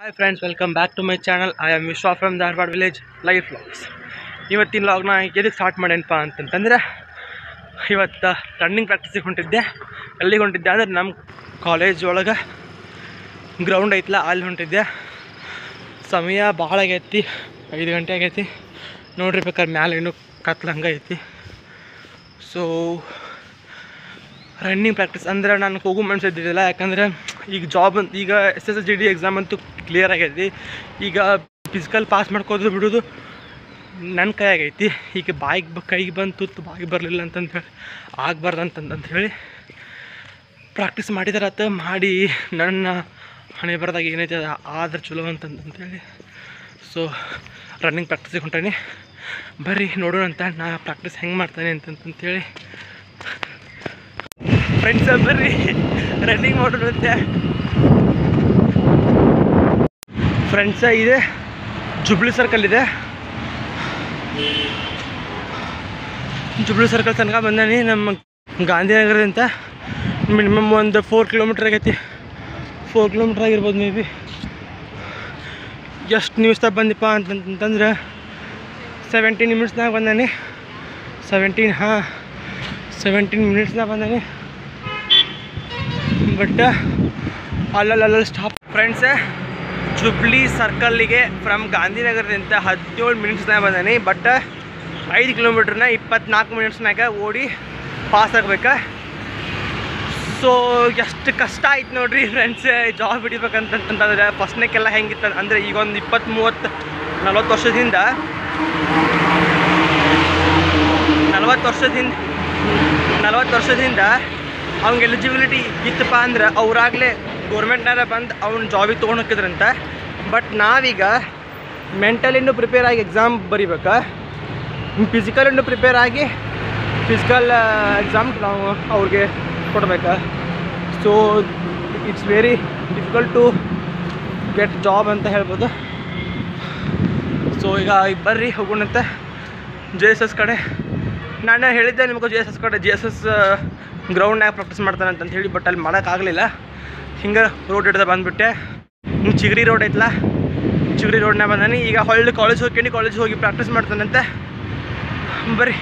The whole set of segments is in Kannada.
hi friends welcome back to my channel I am Vishwa from Dharwad village life vlogs ಇವತ್ತಿನ ಲಾಗ್ನ ಎದಕ್ಕೆ ಸ್ಟಾರ್ಟ್ ಮಾಡೇನಪ್ಪ ಅಂತಂತಂದ್ರೆ ಇವತ್ತು ರನ್ನಿಂಗ್ ಪ್ರಾಕ್ಟೀಸಿಗೆ ಹೊಂಟಿದ್ದೆ ಎಲ್ಲಿಗೆ ಹೊಂಟಿದ್ದೆ ಅಂದ್ರೆ ನಮ್ಮ ಕಾಲೇಜ್ ಒಳಗೆ ಗ್ರೌಂಡ್ ಐತಲ್ಲ ಅಲ್ಲಿ ಹೊಂಟಿದ್ದೆ ಸಮಯ ಭಾಳ ಆಗೈತಿ ಐದು ಗಂಟೆ ಆಗೈತಿ ನೋಡ್ರಿ ಬೇಕಾದ್ರೆ ಮ್ಯಾಲೆ ಇನ್ನೂ ಕತ್ಲಂಗೆ ಐತಿ ಸೊ ರನ್ನಿಂಗ್ ಪ್ರಾಕ್ಟೀಸ್ ಅಂದ್ರೆ ನಾನು ಹೋಗೋ ಮನ್ಸಿದ್ದಿಲ್ಲ ಯಾಕಂದ್ರೆ ಈಗ ಜಾಬ್ ಅಂತ ಈಗ S S G D exam ಅಂತೂ ಕ್ಲಿಯರ್ ಆಗೈತಿ ಈಗ ಫಿಸಿಕಲ್ ಪಾಸ್ ಮಾಡ್ಕೋದು ಬಿಡೋದು ನನ್ನ ಕೈಯಾಗೈತಿ ಈಗ ಬಾಯಿಗೆ ಬ ಕೈಗೆ ಬಂದು ತುತ್ತು ಬಾಯಿಗೆ ಬರಲಿಲ್ಲ ಅಂತಂದು ಹೇಳಿ ಆಗಬಾರ್ದು ಅಂತಂದು ಹೇಳಿ ಪ್ರಾಕ್ಟೀಸ್ ಮಾಡಿದಾರತ್ತ ಮಾಡಿ ನನ್ನ ಹಣೆ ಬರದಾಗ ಏನೈತೆ ಅದು ಆದ್ರೆ ಚಲೋ ಅಂತಂತಂತೇಳಿ ಸೊ ರನ್ನಿಂಗ್ ಪ್ರಾಕ್ಟೀಸಿಗೆ ಹೊಂಟಾನೆ ಬರ್ರಿ ನೋಡೋಣ ಅಂತ ನಾ ಪ್ರಾಕ್ಟೀಸ್ ಹೆಂಗೆ ಮಾಡ್ತಾನೆ ಅಂತಂತಂತೇಳಿ ಫ್ರೆಂಡ್ಸ್ ಬರ್ರಿ ರನ್ನಿಂಗ್ ಮಾಡೋಣಂತೆ ಫ್ರೆಂಡ್ಸ ಇದೆ ಜುಬ್ಲಿ ಸರ್ಕಲ್ ಇದೆ ಜುಬ್ಲಿ ಸರ್ಕಲ್ ತನಕ ಬಂದಾನಿ ನಮ್ಮ ಗಾಂಧಿನಗರದಿಂದ ಮಿನಿಮಮ್ ಒಂದು ಫೋರ್ ಕಿಲೋಮೀಟ್ರ್ ಆಗೈತಿ ಫೋರ್ ಕಿಲೋಮೀಟ್ರ್ ಆಗಿರ್ಬೋದು ಮೇ ಬಿ ಎಷ್ಟು ನ್ಯೂಸ್ದಾಗ ಬಂದಿಪ್ಪ ಅಂತಂತಂದ್ರೆ ಸೆವೆಂಟೀನ್ ಮಿನಿಟ್ಸ್ನಾಗ ಬಂದಾನಿ ಸೆವೆಂಟೀನ್ ಹಾಂ ಸೆವೆಂಟೀನ್ ಮಿನಿಟ್ಸ್ನಾಗ ಬಂದಾನಿ ಬಟ್ ಅಲ್ಲಲ್ಲಿ ಸ್ಟಾಪ್ ಫ್ರೆಂಡ್ಸ್ ಜುಬ್ಲಿ ಸರ್ಕಲ್ಲಿಗೆ ಫ್ರಮ್ ಗಾಂಧಿನಗರದಿಂದ ಹದಿನೇಳು ಮಿನಿಟ್ಸ್ನಾಗ ಬಂದಾನಿ ಬಟ್ ಐದು ಕಿಲೋಮೀಟ್ರನ್ನ ಇಪ್ಪತ್ನಾಲ್ಕು ಮಿನಿಟ್ಸ್ನಾಗ ಓಡಿ ಪಾಸ್ ಆಗ್ಬೇಕು ಸೊ ಎಷ್ಟು ಕಷ್ಟ ಆಯ್ತು ನೋಡ್ರಿ ಫ್ರೆಂಡ್ಸ್ ಜಾಬ್ ಹಿಡಿಬೇಕಂತಂತಂದ್ರೆ ಫಸ್ಟ್ನೇಕೆಲ್ಲ ಹೆಂಗಿತ್ತು ಅಂದರೆ ಈಗ ಒಂದು ಇಪ್ಪತ್ತು ಮೂವತ್ತು ನಲ್ವತ್ತು ವರ್ಷದಿಂದ ನಲ್ವತ್ತು ವರ್ಷದಿಂದ ನಲ್ವತ್ತು ವರ್ಷದಿಂದ ಅವ್ನಿಗೆ ಎಲಿಜಿಬಿಲಿಟಿ ಇತ್ತಪ್ಪ ಅಂದ್ರೆ ಅವರಾಗಲೇ ಗೌರ್ಮೆಂಟ್ನಾರ ಬಂದು ಅವ್ನ ಜಾಬಿಗೆ ತೊಗೊಂಡು ಹೋಗಿದ್ರಂತ ಬಟ್ ನಾವೀಗ ಮೆಂಟಲಿಂದು ಪ್ರಿಪೇರ್ ಆಗಿ ಎಕ್ಸಾಮ್ ಬರಿಬೇಕಾ ಫಿಸಿಕಲಿಂದು ಪ್ರಿಪೇರ್ ಆಗಿ ಫಿಸಿಕಲ್ ಎಕ್ಸಾಮ್ ನಾವು ಅವ್ರಿಗೆ ಕೊಡ್ಬೇಕಾ so it's very difficult to get job ಅಂತ ಹೇಳ್ಬೋದು ಸೊ ಈಗ ಬರ್ರಿ ಹೋಗೋಣಂತ ಜೆ ಎಸ್ ಎಸ್ ಕಡೆ ನಾನು ಹೇಳಿದ್ದೆ ನಿಮಗೂ ಜೆ ಎಸ್ ಎಸ್ ಕಡೆ ಜೆ ಎಸ್ ಎಸ್ ಗ್ರೌಂಡ್ನಾಗ ಪ್ರಾಕ್ಟೀಸ್ ಮಾಡ್ತಾನೆ ಅಂತ ಹೇಳಿ ಬಟ್ ಅಲ್ಲಿ ಮಾಡೋಕ್ಕಾಗಲಿಲ್ಲ ಹಿಂಗೆ ರೋಡ್ ಹಿಡ್ದು ಬಂದುಬಿಟ್ಟೆ ಹಿಂಗೆ ಚಿಗರಿ ರೋಡ್ ಐತಲ್ಲ ಚಿಗರಿ ರೋಡ್ನಾಗ ಬಂದಾನೆ ಈಗ ಹೊಳ್ಳಿ ಕಾಲೇಜ್ ಹೋಗ್ಕೊಂಡು ಕಾಲೇಜ್ ಹೋಗಿ ಪ್ರಾಕ್ಟೀಸ್ ಮಾಡ್ತಾನಂತೆ ಬರ್ರಿ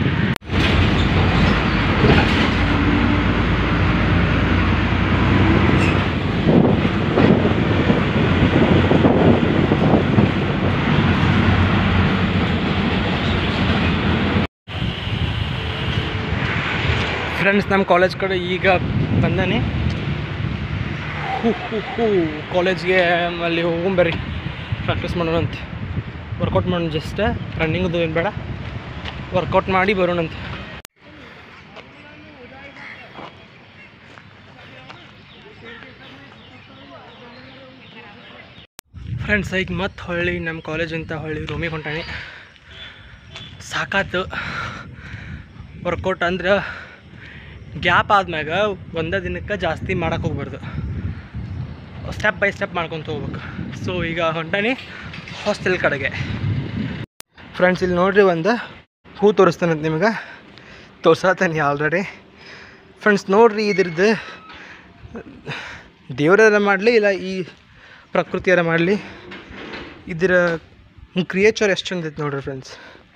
ಫ್ರೆಂಡ್ಸ್ ನಮ್ಮ ಕಾಲೇಜ್ ಕಡೆ ಈಗ ಬಂದಾನೆ ಹೂ ಹೂ ಹೂ ಕಾಲೇಜ್ಗೆ ಅಲ್ಲಿ ಹೋಗೊಂಬರ್ರಿ ಪ್ರಾಕ್ಟೀಸ್ ಮಾಡೋಣಂತೆ ವರ್ಕೌಟ್ ಮಾಡೋಣ ಜಸ್ಟ್ ರನ್ನಿಂಗ್ದು ಏನು ಬೇಡ ವರ್ಕೌಟ್ ಮಾಡಿ ಬರೋಣಂತೆ ಫ್ರೆಂಡ್ಸ್ ಈಗ ಮತ್ತೆ ಹೊಳ್ಳಿ ನಮ್ಮ ಕಾಲೇಜಿಂದ ಹೊಳ್ಳಿ ರೂಮಿಗೆ ಹೊಂಟಾನೆ ಸಾಕಾತು ವರ್ಕೌಟ್ ಅಂದ್ರೆ ಗ್ಯಾಪ್ ಆದ್ಮ್ಯಾಗ ಒಂದೇ ದಿನಕ್ಕೆ ಜಾಸ್ತಿ ಮಾಡಕ್ಕೆ ಹೋಗ್ಬಾರ್ದು ಸ್ಟೆಪ್ ಬೈ ಸ್ಟೆಪ್ ಮಾಡ್ಕೊತ ಹೋಗ್ಬೇಕು ಸೊ ಈಗ ಹೊಂಟಾನಿ ಹಾಸ್ಟೆಲ್ ಕಡೆಗೆ ಫ್ರೆಂಡ್ಸ್ ಇಲ್ಲಿ ನೋಡ್ರಿ ಒಂದು ಹೂ ತೋರಿಸ್ತಾನಂತ ನಿಮಗೆ ತೋರ್ಸತ್ತಾನೆ ಆಲ್ರೆಡಿ ಫ್ರೆಂಡ್ಸ್ ನೋಡ್ರಿ ಇದ್ರದ್ದು ದೇವರಾರ ಮಾಡಲಿ ಇಲ್ಲ ಈ ಪ್ರಕೃತಿಯಾರ ಮಾಡಲಿ ಇದರ ಕ್ರಿಯೇಚರ್ ಎಷ್ಟು ಚಂದ ಐತೆ ನೋಡ್ರಿ ಫ್ರೆಂಡ್ಸ್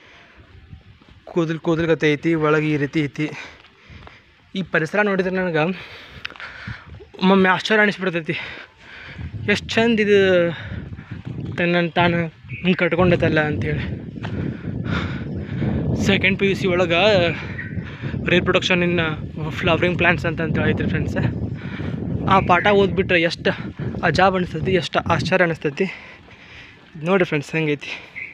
ಕೂದಲು ಕೂದಲು ಗತೆ ಐತಿ ಒಳಗೆ ಈ ರೀತಿ ಐತಿ ಈ ಪರಿಸರ ನೋಡಿದ್ರೆ ನನಗೆ ಒಮ್ಮೊಮ್ಮೆ ಆಶ್ಚರ್ಯ ಅನಿಸ್ಬಿಡ್ತೈತಿ ಎಷ್ಟು ಚಂದ ಇದು ತನ್ನನ್ನು ತಾನು ಹಿಂಗೆ ಕಟ್ಕೊಂಡೈತಲ್ಲ ಅಂಥೇಳಿ ಸೆಕೆಂಡ್ ಪಿ ಯು ಸಿ ಒಳಗೆ ರೀಪ್ರೊಡಕ್ಷನ್ ಇನ್ ಫ್ಲವರಿಂಗ್ ಪ್ಲಾಂಟ್ಸ್ ಅಂತ ಅಂತ ಐತ್ರಿ ಫ್ರೆಂಡ್ಸ್ ಆ ಪಾಠ ಓದ್ಬಿಟ್ರೆ ಎಷ್ಟು ಅಜಾಬ್ ಅನಿಸ್ತೈತಿ ಎಷ್ಟು ಆಶ್ಚರ್ಯ ಅನಿಸ್ತೈತಿ ನೋಡಿರಿ ಫ್ರೆಂಡ್ಸ್ ಹೆಂಗೈತಿ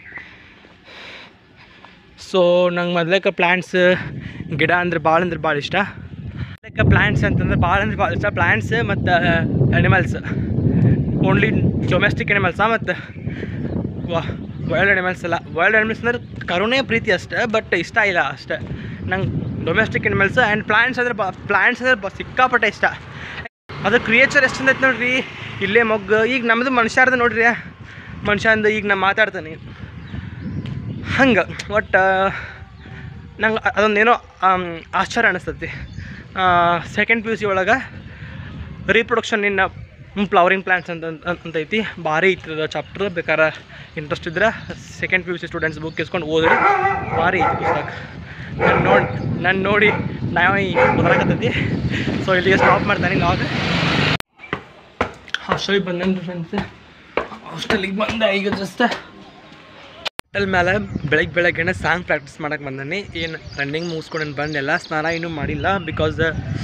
ಸೊ ನಂಗೆ ಮೊದ್ಲೇಕ ಪ್ಲ್ಯಾಂಟ್ಸ್ ಗಿಡ ಅಂದ್ರೆ ಭಾಳ ಅಂದ್ರೆ ಭಾಳ ಇಷ್ಟ ಲೈಕ್ ಪ್ಲ್ಯಾಂಟ್ಸ್ ಅಂತಂದ್ರೆ ಭಾಳ ಅಂದ್ರೆ ಭಾಳ ಇಷ್ಟ ಪ್ಲ್ಯಾಂಟ್ಸ್ ಮತ್ತು ಅನಿಮಲ್ಸ್ ಓನ್ಲಿ ಡೊಮೆಸ್ಟಿಕ್ ಅನಿಮಲ್ಸ ಮತ್ತು ವೈಲ್ಡ್ ಅನಿಮಲ್ಸ್ ಎಲ್ಲ ವೈಲ್ಡ್ ಅನಿಮಲ್ಸ್ ಅಂದ್ರೆ ಕರುಣೆ ಪ್ರೀತಿ ಅಷ್ಟೇ ಬಟ್ ಇಷ್ಟ ಇಲ್ಲ ಅಷ್ಟೇ ನಂಗೆ ಡೊಮೆಸ್ಟಿಕ್ ಅನಿಮಲ್ಸ್ ಆ್ಯಂಡ್ ಪ್ಲ್ಯಾಂಟ್ಸ್ ಅಂದ್ರೆ ಬ ಪ್ಲ್ಯಾಂಟ್ಸ್ ಅಂದ್ರೆ ಬ ಸಿಕ್ಕಾಪಟ್ಟೆ ಇಷ್ಟ ಅದು ಕ್ರಿಯೇಚರ್ ಎಷ್ಟು ಚಂದ ಐತೆ ನೋಡ್ರಿ ಇಲ್ಲೇ ಮೊಗ್ಗು ಈಗ ನಮ್ಮದು ಮನುಷ್ಯರ್ದು ನೋಡ್ರಿ ಮನುಷ್ಯಂದು ಈಗ ನಾ ಮಾತಾಡ್ತಾನೆ ಹಂಗೆ ಒಟ್ಟು ನಂಗೆ ಅದೊಂದೇನೋ ಆಶ್ಚರ್ಯ ಅನಿಸ್ತತಿ ಸೆಕೆಂಡ್ ಪಿ ಯು ಸಿ ಒಳಗೆ ರೀಪ್ರೊಡಕ್ಷನ್ ಇನ್ ಫ್ಲವರಿಂಗ್ ಪ್ಲಾಂಟ್ಸ್ ಅಂತ ಅಂತ- ಅಂತ ಐತಿ ಭಾರಿ ಐತಿ ಚಾಪ್ಟರ್ ಬೇಕಾರೆ ಇಂಟ್ರೆಸ್ಟ್ ಇದ್ರೆ second P U C students book ಇಸ್ಕೊಂಡು ಓದ್ರಿ ಭಾರಿ ಐತಿ ಪುಸ್ತಕ ನಾನು ನೋಡಿ ನಾನು ನೋಡಿ ನಾವು ಈ ಬದಲಾಕತ್ತೈತಿ ಸೊ ಇಲ್ಲಿಗೆ ಸ್ಟಾಪ್ ಮಾಡ್ತಾನೆ ಲಾಗ್ ಹಾಸ್ಟೆಲಿಗೆ ಬಂದೇನು ಫ್ರೆಂಡ್ಸ್ ಹಾಸ್ಟೆಲಿಗೆ ಬಂದೆ ಈಗ ಜಸ್ಟ್ ಹೋಟೆಲ್ ಮೇಲೆ ಬೆಳಗ್ಗೆ ಬೆಳಗ್ಗೆನೆ ಸಾಂಗ್ ಪ್ರಾಕ್ಟೀಸ್ ಮಾಡಕ್ಕೆ ಬಂದಾನೆ ಏನು ರನ್ನಿಂಗ್ ಮುಗಿಸ್ಕೊಂಡು ಬಂದೆಲ್ಲ ಸ್ನಾನ ಇನ್ನೂ ಮಾಡಿಲ್ಲ ಬಿಕಾಸ್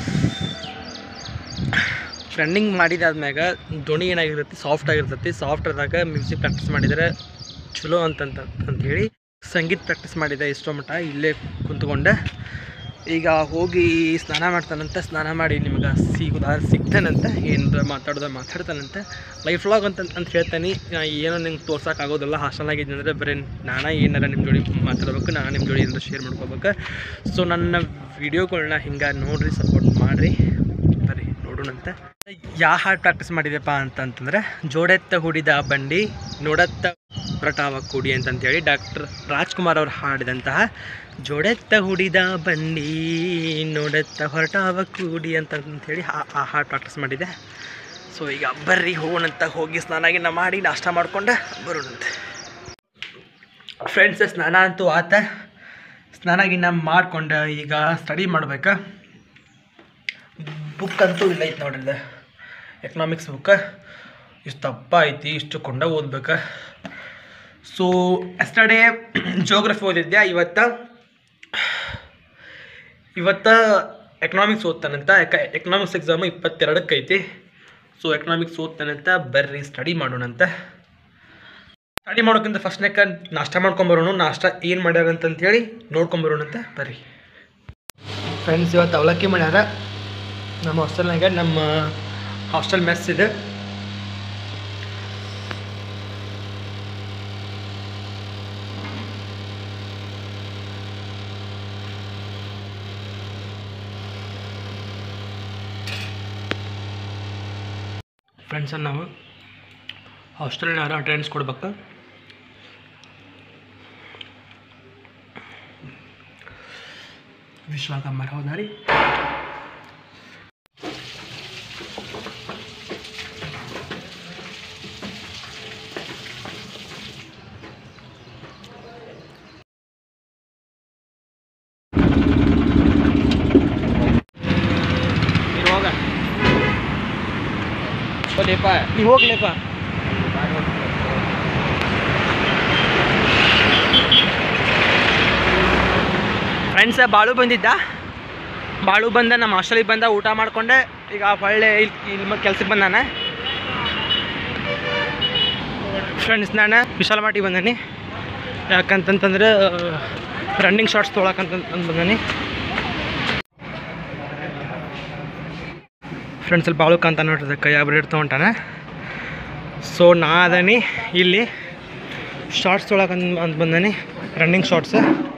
ರನ್ನಿಂಗ್ ಮಾಡಿದಾದ್ಮ್ಯಾಗ ಧ್ವನಿ ಏನಾಗಿರುತ್ತೆ ಸಾಫ್ಟ್ ಆಗಿರ್ತೈತಿ ಸಾಫ್ಟ್ ಆದಾಗ ಮ್ಯೂಸಿಕ್ ಪ್ರಾಕ್ಟೀಸ್ ಮಾಡಿದರೆ ಚಲೋ ಅಂತಂತ ಅಂತ ಹೇಳಿ ಸಂಗೀತ ಪ್ರಾಕ್ಟೀಸ್ ಮಾಡಿದೆ ಇಷ್ಟೋ ಮಟ್ಟ ಇಲ್ಲೇ ಕುಂತ್ಕೊಂಡೆ ಈಗ ಹೋಗಿ ಸ್ನಾನ ಮಾಡ್ತಾನಂತೆ ಸ್ನಾನ ಮಾಡಿ ನಿಮ್ಗೆ ಸಿಗುದ ಸಿಗ್ತಾನಂತೆ ಏನಾರ ಮಾತಾಡೋದ ಮಾತಾಡ್ತಾನಂತೆ ಲೈಫ್ ಲಾಗ್ ಅಂತ ಅಂತ ಹೇಳ್ತಾನೆ ನಾ ಏನೋ ನಿಂಗೆ ತೋರ್ಸೋಕ್ಕಾಗೋದಿಲ್ಲ ಹಾಸ್ಟೆಲ್ನಾಗಿದ್ದೆ ಅಂದರೆ ಬರೀ ನಾನೇ ಏನಾರ ನಿಮ್ಮ ಜೋಡಿ ಮಾತಾಡ್ಬೇಕು ನಾನು ನಿಮ್ಮ ಜೋಡಿ ಏನಾರ ಶೇರ್ ಮಾಡ್ಕೋಬೇಕು ಸೊ ನನ್ನ ವೀಡಿಯೋಗಳನ್ನ ಹಿಂಗೆ ನೋಡ್ರಿ ಸಪೋರ್ಟ್ ಮಾಡಿರಿ ಬರ್ರಿ ನೋಡೋಣಂತೆ ಯಾವ ಹಾಡು ಪ್ರಾಕ್ಟೀಸ್ ಮಾಡಿದೆಪ್ಪ ಅಂತಂತಂದ್ರೆ ಜೋಡೆತ್ತ ಹುಡಿದ ಬಂಡಿ ನೋಡತ್ತ ಹೊರಟಾವ ಕೂಡಿ ಅಂತಂತೇಳಿ ಡಾಕ್ಟರ್ ರಾಜ್ಕುಮಾರ್ ಅವರು ಹಾಡಿದಂತಹ ಜೋಡೆತ್ತ ಹುಡಿದ ಬಂಡಿ ನೋಡತ್ತ ಹೊರಟಾವ ಕೂಡಿ ಅಂತಂತೇಳಿ ಆ ಆ ಹಾಡು ಪ್ರಾಕ್ಟೀಸ್ ಮಾಡಿದೆ ಸೊ ಈಗ ಬರ್ರಿ ಹೋಗೋಣಂತ ಹೋಗಿ ಸ್ನಾನ ಗಿನ ಮಾಡಿ ನಾಷ್ಟ ಮಾಡ್ಕೊಂಡು ಬರೋಣಂತೆ ಫ್ರೆಂಡ್ಸ್ ಸ್ನಾನ ಅಂತೂ ಆತ ಸ್ನಾನ ಗಿನ್ನ ಮಾಡ್ಕೊಂಡು ಈಗ ಸ್ಟಡಿ ಮಾಡ್ಬೇಕಾ ಬುಕ್ ಅಂತೂ ಇಲ್ಲ ಐತೆ ನೋಡ್ರಿ ಎಕನಾಮಿಕ್ಸ್ ಬುಕ್ ಇಷ್ಟು ದಪ್ಪ ಐತಿ ಇಷ್ಟು ಕೊಂಡ ಓದ್ಬೇಕು ಸೊ ಎಸ್ಟರ್ಡೇ ಜೋಗ್ರಫಿ ಓದಿದ್ದೆ ಇವತ್ತು ಇವತ್ತು ಎಕನಾಮಿಕ್ಸ್ ಓದ್ತಾನಂತ ಎಕ ಎಕನಾಮಿಕ್ಸ್ ಎಕ್ಸಾಮು ಇಪ್ಪತ್ತೆರಡಕ್ಕೆ ಐತಿ ಸೊ ಎಕನಾಮಿಕ್ಸ್ ಓದ್ತಾನಂತ ಬರ್ರಿ ಸ್ಟಡಿ ಮಾಡೋಣಂತ ಸ್ಟಡಿ ಮಾಡೋಕ್ಕಿಂತ ಫಸ್ಟ್ನೇಕ ನಾಷ್ಟ ಮಾಡ್ಕೊಂಬರೋಣ ನಾಷ್ಟ ಏನು ಮಾಡ್ಯಾರ ಅಂತಂತೇಳಿ ನೋಡ್ಕೊಂಬರೋಣಂತ ಬರ್ರಿ ಫ್ರೆಂಡ್ಸ್ ಇವತ್ತು ಅವಲಕ್ಕಿ ಮಾಡ್ಯಾರ ನಮ್ಮ ಹಾಸ್ಟೆಲ್ನಾಗ ನಮ್ಮ ಹಾಸ್ಟೆಲ್ ಮೆಸ್ ಇದೆ ಫ್ರೆಂಡ್ಸ್ ನಾವು ಹಾಸ್ಟೆಲ್ನಾರ ಅಟೆಂಡೆನ್ಸ್ ಕೊಡ್ಬೇಕು ವಿಶ್ವಾಕಮ್ಮರ ಹೌದಾ ರೀ ನೀನು ಹೋಗ ಹೋಗ್ಲೇಪ ನೀವು ಹೋಗ್ಲೇಪ ಫ್ರೆಂಡ್ಸ್ ಬಾಳು ಬಂದಿದ್ದ ಬಾಳು ಬಂದ ನಮ್ಮ ಹಾಸ್ಟೆಲಿಗೆ ಬಂದ ಊಟ ಮಾಡ್ಕೊಂಡೆ ಈಗ ಹೊಳ್ಳೆ ಇಲ್ಲಿ ಇಲ್ಲಿ ಕೆಲ್ಸಕ್ಕೆ ಬಂದಾನ ಫ್ರೆಂಡ್ಸ್ ನಾನು ವಿಶಾಲ ಮಾಟಿಗೆ ಬಂದಾನಿ ಯಾಕಂತಂತಂದ್ರೆ ರನ್ನಿಂಗ್ ಶಾರ್ಟ್ಸ್ ತೊಗೊಳಕಂತ ಅಂತ ಬಂದಾನಿ ಫ್ರೆಂಡ್ಸ್ ಅಲ್ಲಿ ಬಾಳು ಕಾಂತ ನೋಡ್ರಿ ಕೈ ಬ್ರೇಡ್ ತೊಗೊಂಟಾನ ಸೊ ನಾ ಅದನಿ ಇಲ್ಲಿ ಶಾರ್ಟ್ಸ್ ತೊಗೊಳಕಂತ ಅಂತ ಬಂದಾನಿ ರನ್ನಿಂಗ್ ಶಾರ್ಟ್ಸ್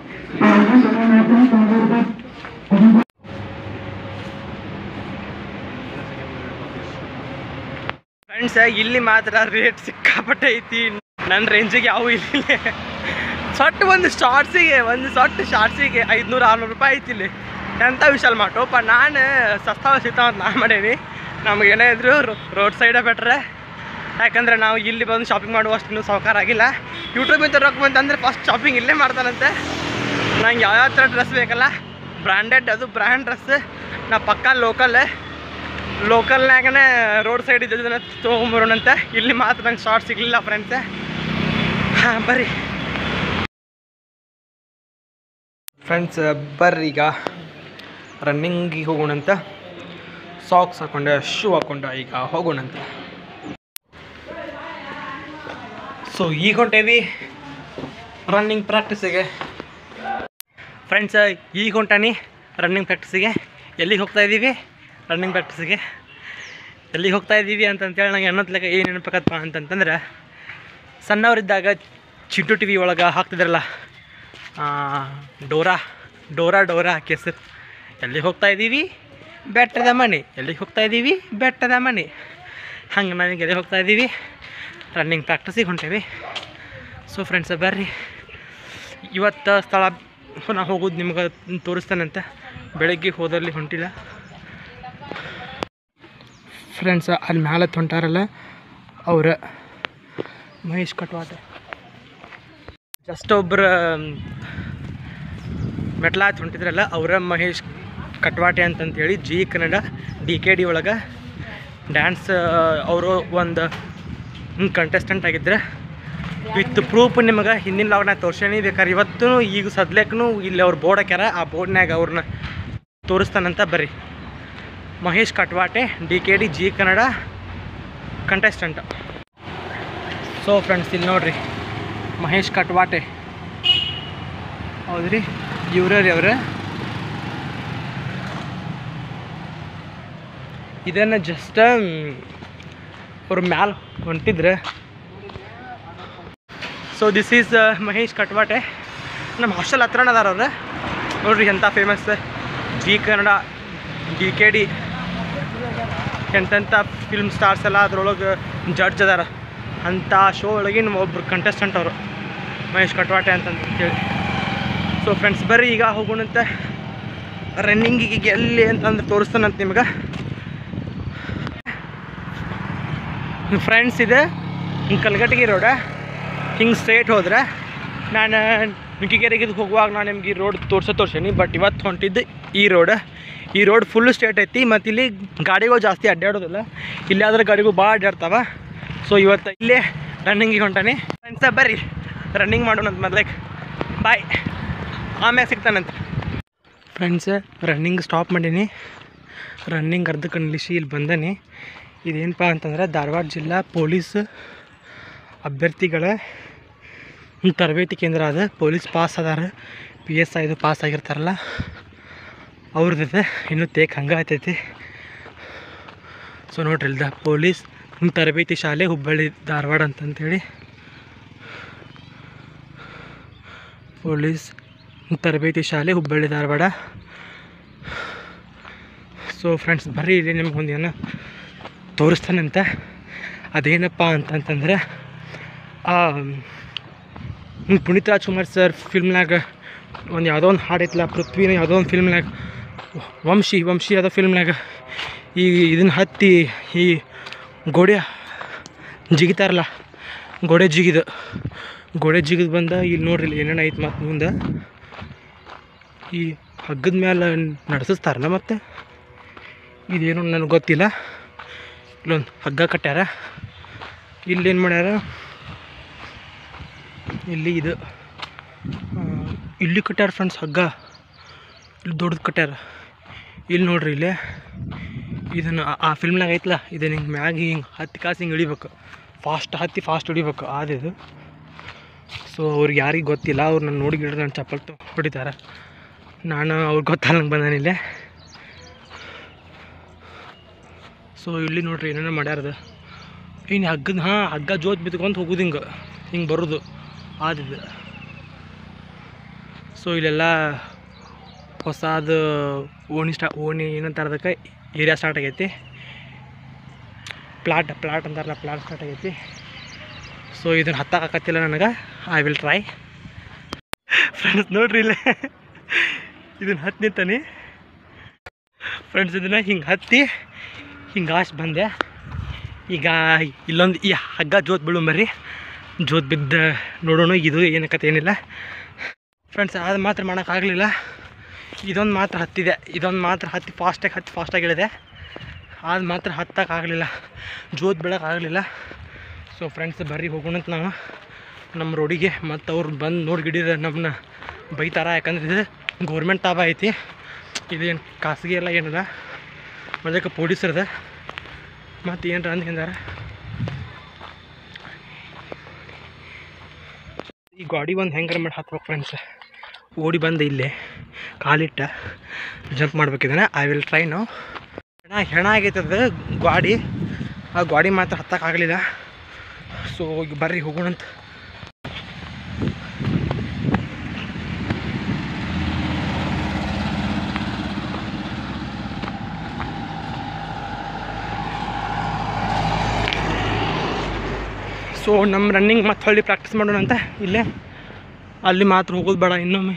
ಫ್ರೆಂಡ್ಸ್ ಇಲ್ಲಿ ಮಾತ್ರ ರೇಟ್ ಸಿಕ್ಕಾಪಟ್ಟೆ ಐತಿ ನನ್ನ ರೇಂಜಿಗೆ ಯಾವ ಇಲ್ಲಿ ಸೊಟ್ಟು ಒಂದು ಶಾರ್ಟ್ಸಿಗೆ ಒಂದು ಸೊಟ್ಟು ಶಾರ್ಟ್ಸಿಗೆ ಐದುನೂರು ಆರುನೂರು ರೂಪಾಯಿ ಐತಿ ಇಲ್ಲಿ ಎಂಥ ವಿಶಾಲ್ ಮಾಟೋಪ ನಾನು ಸಸ್ತಾವ ಸಿಗ್ತಾವ ಅಂತ ನಾನು ಮಾಡೇನಿ ನಮ್ಗೆ ಏನೇ ಇದ್ರು ರೋಡ್ ಸೈಡೇ ಬೆಟ್ರೆ ಯಾಕಂದ್ರೆ ನಾವು ಇಲ್ಲಿ ಬಂದು ಶಾಪಿಂಗ್ ಮಾಡುವಷ್ಟು ಇನ್ನೂ ಸಾವುಕಾರ ಆಗಿಲ್ಲ ಯೂಟ್ಯೂಬಿಂದ ರೊಕ್ಕ ಬಂತಂದ್ರೆ ಫಸ್ಟ್ ಶಾಪಿಂಗ್ ಇಲ್ಲೇ ಮಾಡ್ತಾನಂತೆ ನಂಗೆ ಯಾವ್ಯಾವ ಥರ ಡ್ರೆಸ್ ಬೇಕಲ್ಲ ಬ್ರ್ಯಾಂಡೆಡ್ ಅದು ಬ್ರ್ಯಾಂಡ್ ಡ್ರೆಸ್ ನಾ ಪಕ್ಕ ಲೋಕಲ್ ಲೋಕಲ್ನಾಗನೇ ರೋಡ್ ಸೈಡ್ ಇದ್ದದನ್ನ ತೊಗೊಂಬರೋಣಂತ ಇಲ್ಲಿ ಮಾತ್ರ ನಂಗೆ ಶಾರ್ಟ್ ಸಿಗಲಿಲ್ಲ ಫ್ರೆಂಡ್ಸೆ ಹಾಂ ಬರ್ರಿ ಫ್ರೆಂಡ್ಸ್ ಬರ್ರಿ ಈಗ ರನ್ನಿಂಗಿಗೆ ಹೋಗೋಣಂತ ಸಾಕ್ಸ್ ಹಾಕೊಂಡೆ ಶೂ ಹಾಕೊಂಡೆ ಈಗ ಹೋಗೋಣಂತ ಸೊ ಈಗ ಹೊಂಟೇವಿ ರನ್ನಿಂಗ್ ಪ್ರಾಕ್ಟೀಸಿಗೆ ಫ್ರೆಂಡ್ಸ್ ಈಗ ಹೊಂಟಾನಿ ರನ್ನಿಂಗ್ ಪ್ರಾಕ್ಟೀಸಿಗೆ ಎಲ್ಲಿಗೆ ಹೋಗ್ತಾ ಇದ್ದೀವಿ ರನ್ನಿಂಗ್ ಪ್ರಾಕ್ಟೀಸಿಗೆ ಎಲ್ಲಿಗೆ ಹೋಗ್ತಾ ಇದ್ದೀವಿ ಅಂತಂತೇಳಿ ನಂಗೆ ಅನ್ನೋದ್ಲೆಕ್ಕ ಏನು ನೆನಪಾಕತ್ತಪ್ಪ ಅಂತಂತಂದ್ರೆ ಸಣ್ಣವರಿದ್ದಾಗ ಚಿಂಟು ಟಿ ವಿ ಒಳಗೆ ಹಾಕ್ತಿದ್ರಲ್ಲ ಆ, ಡೋರಾ ಡೋರಾ ಡೋರಾ ಕೆಸರು ಎಲ್ಲಿಗೆ ಹೋಗ್ತಾ ಇದ್ದೀವಿ ಬೆಟ್ಟದ ಮನೆ ಎಲ್ಲಿಗೆ ಹೋಗ್ತಾ ಇದ್ದೀವಿ ಬೆಟ್ಟದ ಮನೆ ಹಂಗೆ ನಾವೀಗ ಎಲ್ಲಿಗೆ ಹೋಗ್ತಾ ಇದ್ದೀವಿ ರನ್ನಿಂಗ್ ಪ್ರಾಕ್ಟೀಸಿಗೆ ಹೊಂಟೇವಿ ಸೊ ಫ್ರೆಂಡ್ಸ್ ಬರ್ರಿ ಇವತ್ತು ಸ್ಥಳ ನಾ ಹೋಗೋದು ನಿಮ್ಗೆ ತೋರಿಸ್ತಾನಂತೆ ಬೆಳಗ್ಗೆ ಹೋದಲ್ಲಿ ಹೊಂಟಿಲ್ಲ ಫ್ರೆಂಡ್ಸ್ ಅಲ್ಲಿ ಮ್ಯಾಲೆ ಹೊಂಟಾರಲ್ಲ ಅವ್ರ ಮಹೇಶ್ ಕಟ್ವಾಟೆ ಜಸ್ಟ್ ಒಬ್ಬರ ಮೆಟ್ಲಾತ್ ಹೊಂಟಿದ್ರಲ್ಲ ಅವರ ಮಹೇಶ್ ಕಟ್ವಾಟೆ ಅಂತಂತೇಳಿ Zee Kannada D K D ಒಳಗೆ ಡ್ಯಾನ್ಸ್ ಅವರು ಒಂದು ಕಂಟೆಸ್ಟೆಂಟ್ ಆಗಿದ್ರೆ ವಿತ್ ಪ್ರೂಫ್ ನಿಮಗೆ ಹಿಂದಿನ ಲಾಗ್ನ ತೋರ್ಸೇನಿ ಬೇಕಾದ್ರೆ ಇವತ್ತು ಈಗ ಸದ್ಲೇಕ್ನು ಇಲ್ಲಿ ಅವ್ರು ಬೋರ್ಡ್ ಹಾಕ್ಯಾರ ಆ ಬೋರ್ಡ್ನ್ಯಾಗ ಅವ್ರನ್ನ ತೋರಿಸ್ತಾನಂತ ಬರ್ರಿ Mahesh Katwate D K D Zee Kannada contestant so friends ಇಲ್ಲಿ ನೋಡ್ರಿ ಮಹೇಶ್ ಕಟ್ವಾಟೆ ಹೌದ್ರಿ ಇವ್ರಿ ಅವ್ರ ಇದನ್ನು ಜಸ್ಟ್ ಅವ್ರ ಮ್ಯಾಲ ಹೊಂಟಿದ್ರೆ so this is Mahesh Katwate ನಮ್ಮ ಹಾಸ್ಟೆಲ್ ಹತ್ರನ ಅದಾರ ಅವ್ರು ನೋಡ್ರಿ ಎಂಥ famous Zee Kannada D K D ಎಂತೆಂಥ ಫಿಲ್ಮ್ ಸ್ಟಾರ್ಸ್ ಎಲ್ಲ ಅದ್ರೊಳಗೆ ಜಡ್ಜ್ ಅದಾರ ಅಂಥ ಶೋ ಒಳಗಿನ ಒಬ್ರು ಕಂಟೆಸ್ಟೆಂಟ್ ಅವರು ಮಹೇಶ್ ಕಟ್ವಾಟೆ ಅಂತಂತೇಳಿ ಸೊ ಫ್ರೆಂಡ್ಸ್ ಬರ್ರಿ ಈಗ ಹೋಗೋಣಂತ ರನ್ನಿಂಗಿಗೆ ಎಲ್ಲಿ ಅಂತಂದ್ರೆ ತೋರಿಸ್ತಾನಂತ ನಿಮ್ಗೆ ಫ್ರೆಂಡ್ಸ್ ಇದೆ ಹಿಂಗೆ ಕಲ್ಗಟ್ಟಿಗೆ ರೋಡ ಹಿಂಗೆ ಸ್ಟ್ರೇಟ್ ಹೋದ್ರೆ ನಾನು ನುಗ್ಗಿಗೆರೆಗೆ ಹೋಗುವಾಗ ನಾನು ನಿಮ್ಗೆ ಈ ರೋಡ್ ತೋರ್ಸೋ ತೋರ್ಸೀನಿ ಬಟ್ ಇವತ್ತು ಹೊಂಟಿದ್ದು ಈ ರೋಡ್ ಈ ರೋಡ್ ಫುಲ್ ಸ್ಟ್ರೇಟ್ ಐತಿ ಮತ್ತು ಇಲ್ಲಿ ಗಾಡಿಗಳು ಜಾಸ್ತಿ ಅಡ್ಡಾಡೋದಿಲ್ಲ ಇಲ್ಲಿ ಆದ್ರೆ ಗಾಡಿಗಳು ಭಾಳ ಅಡ್ಡಾಡ್ತಾವ ಸೊ ಇವತ್ತು ಇಲ್ಲೇ ರನ್ನಿಂಗಿಗೆ ಹೊಂಟಾನೆ ಫ್ರೆಂಡ್ಸ ಬರ್ರಿ ರನ್ನಿಂಗ್ ಮಾಡೋಣಂತ ಮೊದ್ಲಕ್ಕೆ ಬಾಯ್ ಆಮ್ಯಾಗ ಸಿಗ್ತಾನಂತ ಫ್ರೆಂಡ್ಸ್ ರನ್ನಿಂಗ್ ಸ್ಟಾಪ್ ಮಾಡೀನಿ ರನ್ನಿಂಗ್ ಅರ್ಧಕ್ಕೆ ನಿಲ್ಲಿಸಿ ಇಲ್ಲಿ ಬಂದನಿ ಇದೇನಪ್ಪ ಅಂತಂದ್ರೆ ಧಾರವಾಡ ಜಿಲ್ಲಾ ಪೊಲೀಸ್ ಅಭ್ಯರ್ಥಿಗಳ ತರಬೇತಿ ಕೇಂದ್ರ ಅದ ಪೊಲೀಸ್ ಪಾಸ್ ಅದಾರ ಪಿ ಎಸ್ ಐದು ಪಾಸ್ ಆಗಿರ್ತಾರಲ್ಲ ಅವ್ರದ್ದು ಇನ್ನೂ ತೇಕ್ ಹಂಗೆ ಆಯ್ತೈತಿ ಸೊ ನೋಡ್ರಿ ಇಲ್ದ ಪೊಲೀಸ್ ತರಬೇತಿ ಶಾಲೆ ಹುಬ್ಬಳ್ಳಿ ಧಾರವಾಡ ಅಂತಂತೇಳಿ ಪೊಲೀಸ್ ತರಬೇತಿ ಶಾಲೆ ಹುಬ್ಬಳ್ಳಿ ಧಾರವಾಡ ಸೊ ಫ್ರೆಂಡ್ಸ್ ಬರ್ರಿ ಇಲ್ಲಿ ನಿಮ್ಗೆ ಒಂದು ಏನೋ ತೋರಿಸ್ತಾನಂತ ಅದೇನಪ್ಪ ಅಂತಂತಂದ್ರೆ ಆ ಹ್ಮ್, ಪುನೀತ್ ರಾಜ್ಕುಮಾರ್ ಸರ್ ಫಿಲ್ಮ್ನಾಗ ಒಂದು ಯಾವುದೋ ಒಂದು ಹಾಡು ಐತಲ್ಲ ಪೃಥ್ವಿನ ಯಾವುದೋ ಒಂದು ಫಿಲ್ಮ್ನಾಗ ವಂಶಿ ವಂಶಿ ಯಾವುದೋ ಫಿಲ್ಮ್ನಾಗ ಈ ಇದನ್ನ ಹತ್ತಿ ಈ ಗೋಡೆ ಜಿಗಿತಾರಲ್ಲ ಗೋಡೆ ಜಿಗಿದು ಗೋಡೆ ಜಿಗಿದು ಬಂದ ಇಲ್ಲಿ ನೋಡ್ರಿ ಇಲ್ಲಿ ಏನೇನು ಐತೆ ಮತ್ತು ಮುಂದೆ ಈ ಹಗ್ಗದ ಮೇಲೆ ನಡೆಸಿಸ್ತಾರಲ್ಲ ಮತ್ತೆ ಇದೇನು ನನಗೆ ಗೊತ್ತಿಲ್ಲ ಇಲ್ಲೊಂದು ಹಗ್ಗ ಕಟ್ಟ್ಯಾರ ಇಲ್ಲೇನು ಮಾಡ್ಯಾರ ಇಲ್ಲಿ ಇದು ಆ, ಇಲ್ಲಿ ಕಟ್ಟ್ಯಾರ ಫ್ರೆಂಡ್ಸ್ ಹಗ್ಗ ಇಲ್ಲಿ ದೊಡ್ಡದು ಕಟ್ಟ್ಯಾರ ಇಲ್ಲಿ ನೋಡ್ರಿ ಇಲ್ಲಿ ಇದನ್ನು ಆ ಫಿಲ್ಮ್ನಾಗ ಐತಲ್ಲ ಇದನ್ನ ಹಿಂಗೆ ಮ್ಯಾಗ ಹಿಂಗೆ ಹತ್ತಿ ಕಾಸು ಹಿಂಗೆ ಇಳಿಬೇಕು ಫಾಸ್ಟ್ ಹತ್ತಿ ಫಾಸ್ಟ್ ಹಿಡಿಬೇಕು ಆದಿದು ಸೊ ಅವ್ರಿಗೆ ಯಾರಿಗೆ ಗೊತ್ತಿಲ್ಲ ಅವ್ರು ನಾನು ನೋಡಿ ಗಿಡ ನನ್ನ ಚಪ್ಪಲ್ ತ- ಹೊಡಿತಾರೆ ನಾನು ಅವ್ರಿಗೆ ಗೊತ್ತಲ್ಲಂಗೆ ಬಂದಾನಿಲ್ಲೇ ಸೊ ಇಲ್ಲಿ ನೋಡ್ರಿ ಏನೇನೋ ಮಾಡ್ಯಾರದ ಇನ್ನು ಹಗ್ಗದ ಹಾಂ ಹಗ್ಗ ಜೋತ್ ಬಿತ್ಕೊಂತ ಹೋಗುದು ಹಿಂಗೆ ಹಿಂಗೆ ಬರೋದು ಆದಿದ್ದು ಸೊ ಇಲ್ಲೆಲ್ಲ ಹೊಸದು ಓಣಿ ಸ್ಟಾ ಓಣಿ ಏನಂತಾರೆ ಅದಕ್ಕೆ ಏರಿಯಾ ಸ್ಟಾರ್ಟ್ ಆಗೈತಿ ಪ್ಲಾಟ್ ಪ್ಲಾಟ್ ಅಂತಾರಲ್ಲ ಪ್ಲಾಟ್ ಸ್ಟಾರ್ಟ್ ಆಗೈತಿ ಸೊ ಇದನ್ನು ಹತ್ತಕ್ಕಾಗತ್ತಿಲ್ಲ ನನಗೆ ಐ ವಿಲ್ ಟ್ರೈ ಫ್ರೆಂಡ್ಸ್ ನೋಡ್ರಿ ಇಲ್ಲೇ ಇದನ್ನು ಹತ್ತಿ ನಿಂತಾನೆ ಫ್ರೆಂಡ್ಸ್ ಇದನ್ನು ಹಿಂಗೆ ಹತ್ತಿ ಹಿಂಗೆ ಆಶ್ ಬಂದೆ ಈಗ ಇಲ್ಲೊಂದು ಈ ಹಗ್ಗ ಜೋತ್ ಬೀಳು ಬರ್ರಿ ಜೋತ್ ಬಿದ್ದ ನೋಡೋಣ ಇದು ಏನಕ್ಕತ್ತೆ ಏನಿಲ್ಲ ಫ್ರೆಂಡ್ಸ್ ಅದು ಮಾತ್ರ ಮಾಡೋಕ್ಕಾಗಲಿಲ್ಲ ಇದೊಂದು ಮಾತ್ರ ಹತ್ತಿದೆ ಇದೊಂದು ಮಾತ್ರ ಹತ್ತಿ ಫಾಸ್ಟಾಗಿ ಹತ್ತಿ ಫಾಸ್ಟಾಗಿ ಇಳಿದೆ ಅದು ಮಾತ್ರ ಹತ್ತಕ್ಕಾಗಲಿಲ್ಲ ಜೋತ್ ಬೀಳೋಕ್ಕಾಗಲಿಲ್ಲ ಸೊ ಫ್ರೆಂಡ್ಸ್ ಬರ್ರಿ ಹೋಗೋಣಂತ ನಾವು ನಮ್ಮ ರೋಡಿಗೆ ಮತ್ತು ಅವ್ರು ಬಂದು ನೋಡಿ ಗಿಡಿದ ನಮ್ಮನ್ನ ಬೈತಾರ ಯಾಕಂದ್ರೆ ಇದು ಗೌರ್ಮೆಂಟ್ ತಾಬ ಐತಿ ಇದೇನು ಖಾಸಗಿ ಎಲ್ಲ ಏನಿಲ್ಲ ಅದಕ್ಕೆ ಪೊಲೀಸರದ ಮತ್ತು ಏನರ ಅಂದ್ಕೊಂಡಾರ ಈ ಗಾಡಿ ಒಂದು ಹೆಂಗಾರ ಮಾಡಿ ಹತ್ಬೇಕು ಫ್ರೆಂಡ್ಸ್ ಓಡಿ ಬಂದು ಇಲ್ಲೇ ಕಾಲಿಟ್ಟ ಜಂಪ್ ಮಾಡ್ಬೇಕಿದ್ದಾನೆ ಐ ವಿಲ್ ಟ್ರೈ ನಾವು ಹೆಣ ಹೆಣ ಆಗೈತೆ ಅದು ಗಾಡಿ ಆ ಗಾಡಿ ಮಾತ್ರ ಹತ್ತಕ್ಕಾಗಲಿಲ್ಲ ಸೊ ಈಗ ಬರ್ರಿ ಹೋಗೋಣಂತ ಸೊ ನಮ್ಮ ರನ್ನಿಂಗ್ ಮತ್ತೆ ಹೊಳ್ಳಿ ಪ್ರಾಕ್ಟೀಸ್ ಮಾಡೋಣ ಅಂತ ಇಲ್ಲೇ ಅಲ್ಲಿ ಮಾತ್ರ ಹೋಗೋದು ಬೇಡ ಇನ್ನೊಮ್ಮೆ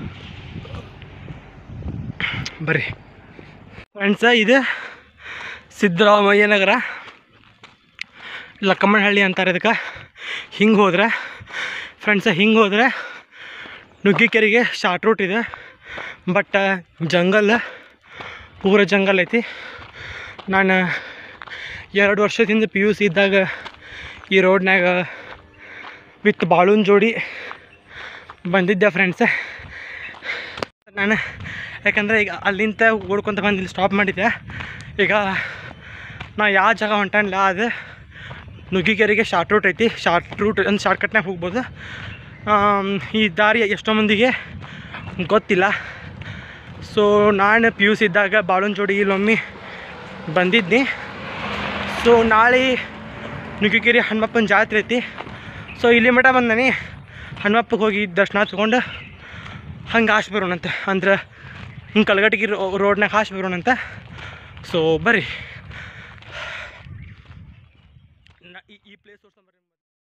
ಬರ್ರಿ ಫ್ರೆಂಡ್ಸ ಇದು ಸಿದ್ದರಾಮಯ್ಯ ನಗರ ಲಕ್ಕಮ್ಮನಹಳ್ಳಿ ಅಂತಾರೆ ಇದಕ್ಕೆ ಹಿಂಗೆ ಹೋದ್ರೆ ಫ್ರೆಂಡ್ಸ ಹಿಂಗೆ ಹೋದರೆ ನುಗ್ಗಿಕೆರೆಗೆ ಶಾರ್ಟ್ ರೂಟ್ ಇದೆ ಬಟ್ ಜಂಗಲ್ ಪೂರ ಜಂಗಲ್ ಐತಿ ನಾನು ಎರಡು ವರ್ಷದಿಂದ ಪಿ ಯು ಸಿ ಇದ್ದಾಗ ಈ ರೋಡ್ನ್ಯಾಗ ವಿತ್ ಬಾಳೂನ್ ಜೋಡಿ ಬಂದಿದ್ದೆ ಫ್ರೆಂಡ್ಸ ನಾನು ಯಾಕಂದರೆ ಈಗ ಅಲ್ಲಿಂದ ಓಡ್ಕೊತ ಬಂದು ಇಲ್ಲಿ ಸ್ಟಾಪ್ ಮಾಡಿದ್ದೆ ಈಗ ನಾ ಯಾವ ಜಾಗ ಹೊಂಟಲ್ಲ ಅದು ನುಗ್ಗಿಕೆರೆಗೆ ಶಾರ್ಟ್ ರೂಟ್ ಐತಿ ಶಾರ್ಟ್ ರೂಟ್ ಒಂದು ಶಾರ್ಟ್ಕಟ್ನಾಗ ಹೋಗ್ಬೋದು ಆಮ್, ಈ ದಾರಿ ಎಷ್ಟೋ ಮಂದಿಗೆ ಗೊತ್ತಿಲ್ಲ ಸೊ ನಾನು ಪಿ ಯು ಸಿ ಇದ್ದಾಗ ಬಾಳೂನ್ ಜೋಡಿ ಇಲ್ಲೊಮ್ಮೆ ಬಂದಿದ್ನಿ ಸೊ ನಾಳೆ ನುಗ್ಗಿಕೆರೆ ಹನುಮಪ್ಪನ ಜಾತ್ರೆ ಐತಿ ಸೊ ಇಲ್ಲಿ ಮಠ ಬಂದನಿ ಹನುಮಪ್ಪಗೆ ಹೋಗಿ ದರ್ಶನ ತಗೊಂಡು ಹಂಗೆ ಹಾಶ್ ಬರೋಣಂತೆ ಅಂದ್ರೆ ಹಿಂಗೆ ಕಲ್ಗಟ್ಟಿಗೆ ರೋಡ್ನಾಗ ಹಾಶ್ ಬರೋಣಂತ ಸೊ ಬರ್ರಿ ನಾ ಈ ಈ ಪ್ಲೇಸ್ ತೋರ್ಸ್ಕೊಂಬರ್ರಿ